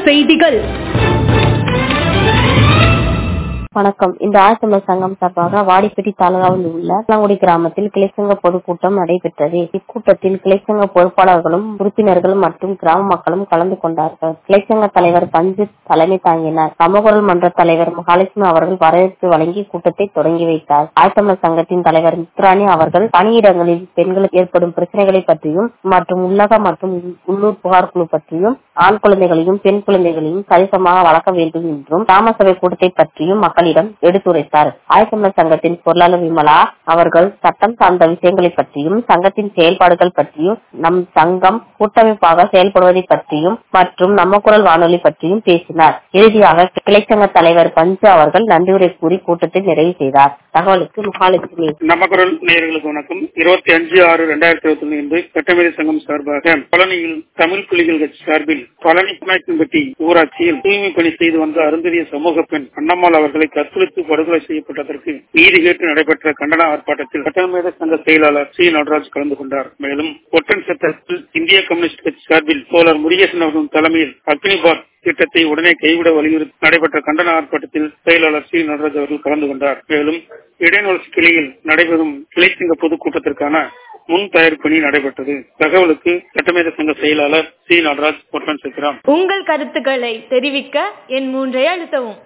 செய்திகள் வணக்கம் இந்த ஆழ்த்தமிழ் சங்கம் சார்பாக வாடிப்பட்டி தாலுகாவில் உள்ள பழங்குடி கிராமத்தில் கிளைச்சங்க பொதுக்கூட்டம் நடைபெற்றது இக்கூட்டத்தில் கிளைச்சங்க பொறுப்பாளர்களும் உறுப்பினர்களும் மற்றும் கிராம மக்களும் கலந்து கொண்டார்கள் கிளைச்சங்க தலைவர் பஞ்சு தலைமை தாங்கினார் சமகுரல் மன்ற தலைவர் மகாலட்சுமி அவர்கள் வரவேற்பு வழங்கி கூட்டத்தை தொடங்கி வைத்தார் ஆழ்த்தமிழ் சங்கத்தின் தலைவர் முத்துராணி அவர்கள் பணியிடங்களில் பெண்களுக்கு ஏற்படும் பிரச்சனைகளை பற்றியும் மற்றும் உள்ளக மற்றும் உள்ளூர் புகார் குழு பற்றியும் ஆண் குழந்தைகளையும் பெண் குழந்தைகளையும் சரிசமமாக வளர்க்க வேண்டும் என்றும் கிராம சபை கூட்டத்தை பற்றியும் மக்களிடம் எடுத்துரைத்தார் ஆயத்தமிழர் சங்கத்தின் பொருளாளர் விமலா அவர்கள் சட்டம் சார்ந்த விஷயங்களை பற்றியும் சங்கத்தின் செயல்பாடுகள் பற்றியும் நம் சங்கம் கூட்டமைப்பாக செயல்படுவதை பற்றியும் மற்றும் நம்ம குரல் வானொலி பற்றியும் பேசினார் இறுதியாக கிளைச்சங்க தலைவர் பஞ்சு அவர்கள் நன்றியுரை கூறி கூட்டத்தை நிறைவு செய்தார் தகவலுக்கு மகாலட்சுமி நமக்குரல் நேயர்களுக்கு வணக்கம் இருபத்தி அஞ்சு ஆறு ரெண்டாயிரத்தி இருபத்தி ஒன்று இன்று சட்டமேதை சங்கம் சார்பாக பழனியில் தமிழ் புலிகள் கட்சி சார்பில் பழனி புனாய்க்கன்பட்டி ஊராட்சியில் தூய்மை பணி செய்து வந்த அருந்ததிய சமூக பெண் அண்ணம்மாள் அவர்களை கற்பழித்து படுகொலை செய்யப்பட்டதற்கு நீதி கேட்டு நடைபெற்ற கண்டன ஆர்ப்பாட்டத்தில் சட்டமேத சங்க செயலாளர் சி நடராஜ் கலந்து கொண்டார் மேலும் ஒட்டன் சட்டத்தில் இந்திய கம்யூனிஸ்ட் கட்சி சார்பில் தோழர் முருகேசன் அவர்கள் தலைமையில் அக்னிபாத் திட்டத்தை உடனே கைவிட வலியுறுத்தி நடைபெற்ற கண்டன ஆர்ப்பாட்டத்தில் செயலாளர் சி நடராஜ் அவர்கள் கலந்து கொண்டார் மேலும் இடைநலசி கிளையில் நடைபெறும் கிளைச்சங்க பொதுக்கூட்டத்திற்கான முன் தயார் பணி நடைபெற்றது தகவலுக்கு சட்டமேத சங்க செயலாளர் சி நடராஜ் ஒட்டன் சித்திரம் உங்கள் கருத்துக்களை தெரிவிக்க என் மூன்றை அழுத்தவும்